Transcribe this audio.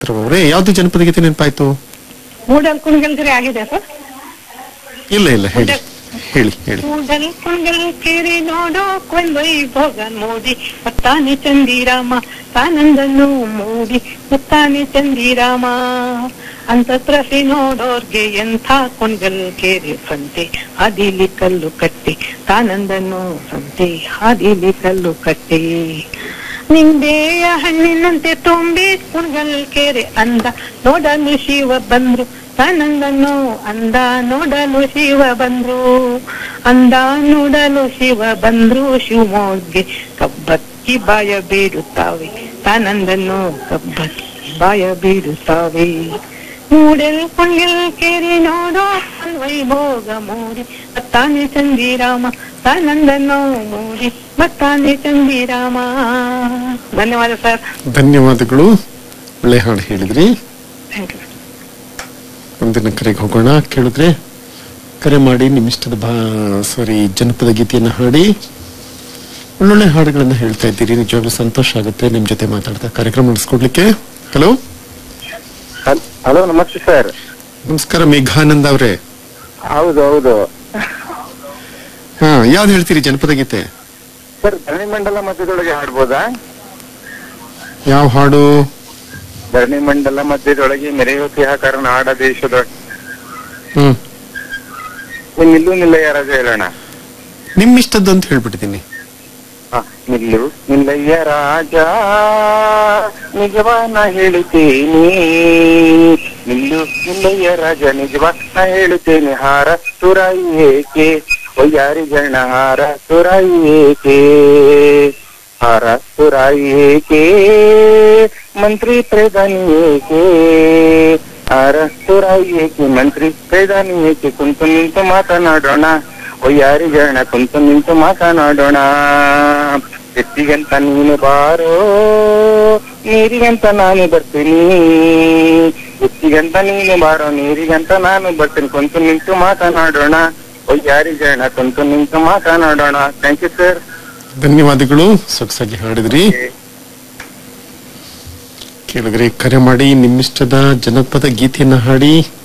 ಅವರೇ ಯಾವ್ದು ಜನಪದ ಗೀತೆ ನೆನಪಾಯ್ತು ಮೂಡಲ್ ಕುಣಗಲ್ಗರೆ ಆಗಿದೆ ಸರ್ ಇಲ್ಲ ಇಲ್ಲ ಹೇಳಿ ಹೇಳಿ ಹೇಳಿ ಮೂಡಲ್ ಕುಣಗಲ್ ಕೇರಿ ನೋಡೋ ಕೊಂದೊಯ್ಭೋಗ ಮೋದಿ ಮತ್ತಾನೆ ಚಂದಿರಾಮ ತಾನಂದನ್ನು ಮೂಡಿ ಮತ್ತಾನೆ ಚಂದಿರಾಮ ಅಂತತ್ರಸಿ ನೋಡೋರ್ಗೆ ಎಂಥ ಕೊಣ್ಗಲ್ ಕೇರಿ ಸಂತೆ ಹಾದಿಲಿ ಕಲ್ಲು ಕಟ್ಟಿ ತಾನಂದನ್ನು ಸಂತೆ ಹಾದಿಲಿ ಕಲ್ಲು ಕಟ್ಟಿ ನಿಂಬೆಯ ಹಣ್ಣಿನಂತೆ ತುಂಬಿ ಕುಣಗಲ್ ಕೆರೆ ಅಂದ ನೋಡಲು ಶಿವ ಬಂದ್ರು ತಾನಂದನು ಅಂದ ನೋಡಲು ಶಿವ ಬಂದ್ರು ಅಂದ ನೋಡಲು ಶಿವ ಬಂದ್ರು ಶಿವಮೊಗ್ಗೆ ಕಬ್ಬಕ್ಕಿ ಬಾಯ ಬೀಡುತ್ತಾವೆ ತಾನಂದನು ಕಬ್ಬಕ್ಕಿ ಬಾಯ ಬೀಡುತ್ತಾವೆ ಮೂಡೆಲ್ ಕುಂಗಿಲ್ ಕೇರಿ ನೋಡೋ ವೈಭೋಗ ಮೂಡಿ ಮತ್ತಾನೆ ಚಂದಿರಾಮ ತಾನಂದನು ಮೂಡಿ ಮತ್ತಾನೆ ಚಂದಿರಾಮ ಧನ್ಯವಾದ ಸರ್ ಧನ್ಯವಾದಗಳು ಒಳ್ಳೆ ಹಾಡು ಹೇಳಿದ್ರಿ ಥ್ಯಾಂಕ್ ಯು ಮುಂದಿನ ಕರೆಗೆ ಹೋಗೋಣ ಕೇಳಿದ್ರೆ ಕರೆ ಮಾಡಿ ನಿಮ್ಮಿಷ್ಟದ ಭಾ ಸಾರಿ ಜನಪದ ಗೀತೆಯನ್ನ ಹಾಡಿ ಒಳ್ಳೊಳ್ಳೆ ಹಾಡುಗಳನ್ನ ಹೇಳ್ತಾ ಇದ್ದೀರಿ ನಿಜವಾಗ್ಲೂ ಸಂತೋಷ ಆಗುತ್ತೆ ನಿಮ್ ಜೊತೆ ಮಾತಾಡ್ತಾ ಕಾರ್ಯಕ್ರಮ ನಡೆಸ್ಕೊಡ್ಲಿಕ್ಕೆ ಹಲೋ ಹಲೋ ನಮಸ್ತೆ ಸರ್ ನಮಸ್ಕಾರ ಮೇಘಾನಂದ ಅವರೇ ಹೌದು ಹೌದು ಹಾ ಯಾವ್ದು ಹೇಳ್ತೀರಿ ಜನಪದ ಗೀತೆ ಸರ್ ಧರಣಿ ಮಂಡಲ ಮಧ್ಯದೊಳಗೆ ಹಾಡ್ಬೋದಾ ಯಾವ ಹಾಡು ಧರಣಿ ಮಂಡಲ ಮಧ್ಯದೊಳಗೆ ಮೆರೆಯುವ ಕಾರಣ ಆಡ ದೇಶದ ಹ್ಮ್ ನಿಲ್ಲು ನಿಲ್ಲಯ್ಯ ರಾಜ ಹೇಳೋಣ ನಿಮ್ಮಿಷ್ಟದ್ದು ಅಂತ ಹೇಳ್ಬಿಟ್ಟಿದ್ದೀನಿ ಹ, ನಿಲ್ಲು ನಿಲ್ಲಯ್ಯ ರಾಜ ನಿಜವಾನ ಹೇಳುತ್ತೇನೆ ನಿಲ್ಲು ನಿಲ್ಲಯ್ಯ ರಾಜ ನಿಜವಾನ ಹೇಳುತ್ತೇನೆ ಹಾರ ತುರಾಯಿ ಏಕೆ ಒಯ್ಯಾರಿ ಜನ ಹಾರ ತುರಾಯಿ ಏಕೆ ಹಾರ ತುರಾಯಿ ಏಕೆ ಮಂತ್ರಿ ಪ್ರಧಾನಿ ಏಕೆ ಹಾರ ತುರಾಯಿ ಏಕೆ ಮಂತ್ರಿ ಪ್ರಧಾನಿ ಏಕೆ ಕುಂತು ನಿಂತು ಮಾತನಾಡೋಣ ಒಯ್ಯಾರಿ ಜನ ಕುಂತು ನಿಂತು ಮಾತನಾಡೋಣ ಎತ್ತಿಗಂತ ನೀನು ಬಾರೋ ನೀರಿಗಂತ ನಾನು ಬರ್ತೀನಿ ಎತ್ತಿಗಂತ ನೀನು ಬಾರೋ ನೀರಿಗಂತ ನಾನು ಬರ್ತೀನಿ ಕುಂತು ನಿಂತು ಮಾತನಾಡೋಣ ಒಯ್ಯಾರಿ ಜನ ಕುಂತು ನಿಂತು ಮಾತನಾಡೋಣ ಥ್ಯಾಂಕ್ ಯು ಸರ್ ಧನ್ಯವಾದಗಳು ಸೊಗಸಾಗಿ ಹಾಡಿದ್ರಿ ಕೇಳಿದ್ರಿ ಕರೆ ಮಾಡಿ ನಿಮ್ಮಿಷ್ಟದ ಜನಪದ ಗೀತೆಯನ್ನ ಹಾಡಿ